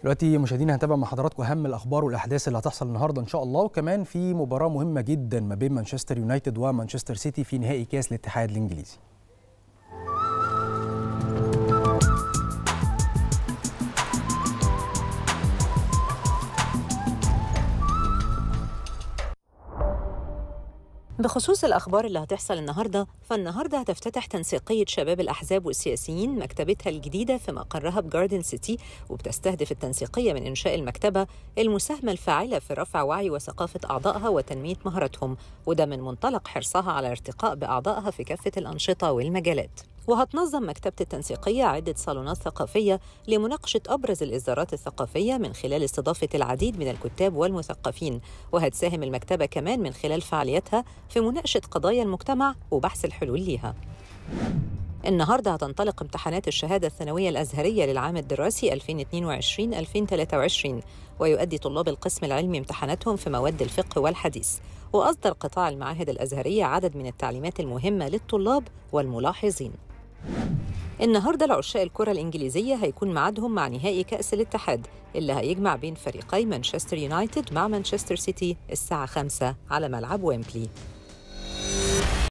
دلوقتي مشاهدينا هنتابع مع حضراتكم اهم الاخبار والاحداث اللي هتحصل النهارده ان شاء الله وكمان في مباراه مهمه جدا ما بين مانشستر يونايتد ومانشستر سيتي في نهائي كاس الاتحاد الانجليزي بخصوص الأخبار اللي هتحصل النهاردة فالنهاردة هتفتتح تنسيقية شباب الأحزاب والسياسيين مكتبتها الجديدة في مقرها بجاردن سيتي وبتستهدف التنسيقية من إنشاء المكتبة المساهمة الفاعلة في رفع وعي وثقافة أعضائها وتنمية مهاراتهم وده من منطلق حرصها على ارتقاء بأعضائها في كافة الأنشطة والمجالات وهتنظم مكتبة التنسيقية عدة صالونات ثقافية لمناقشة أبرز الإصدارات الثقافية من خلال استضافة العديد من الكتاب والمثقفين وهتساهم المكتبة كمان من خلال فعالياتها في مناقشة قضايا المجتمع وبحث الحلول ليها النهاردة هتنطلق امتحانات الشهادة الثانوية الأزهرية للعام الدراسي 2022-2023 ويؤدي طلاب القسم العلمي امتحاناتهم في مواد الفقه والحديث وأصدر قطاع المعاهد الأزهرية عدد من التعليمات المهمة للطلاب والملاحظين النهارده العشاق الكرة الإنجليزية هيكون ميعادهم مع نهائي كأس الاتحاد اللي هيجمع بين فريقي مانشستر يونايتد مع مانشستر سيتي الساعة 5 على ملعب ويمبلي